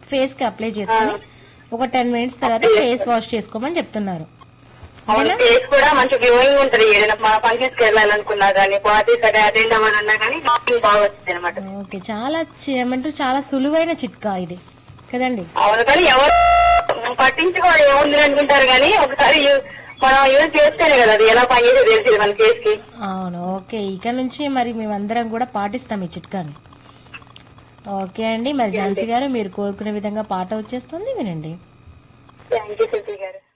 face కి apply చేసుకుని ఒక టెన్ మినిట్స్ తర్వాత ఫేస్ వాష్ చేసుకోమని చెప్తున్నారు అవును ఫేస్ కూడా మంచి గ్లోయింగ్ ఉంటది ఏదైనా మన ఫంక్షన్స్ కి వెళ్ళాలనుకున్నా గానీ పార్టీస్ అక్కడ అటెండ్ అవ్వాలన్నా గానీ గ్లోయింగ్ బాగా వచ్చింది అనమాట ఓకే చాలా చి- ఏమంటారు చాలా సులువైన చిట్కా ఇది కదండి అవును కానీ ఎవరు పట్టించుకోవాలి ఏముంది అనుకుంటారు కానీ ఒకసారి యూ- మనం యూజ్ చేస్తేనే కదా అది ఎలా పనిచేసేది తెలిసింది మన ఫేస్ కి అవును ఓకే ఇక నుంచి మరి మేమందరం కూడా పాటిస్తాం ఈ చిట్కాని ఓకే అండి మరి ఝాన్సీ గారు మీరు కోరుకునే విధంగా పాట వచ్చేస్తుంది వినండి థ్యాంక్ యూ శృతి గారు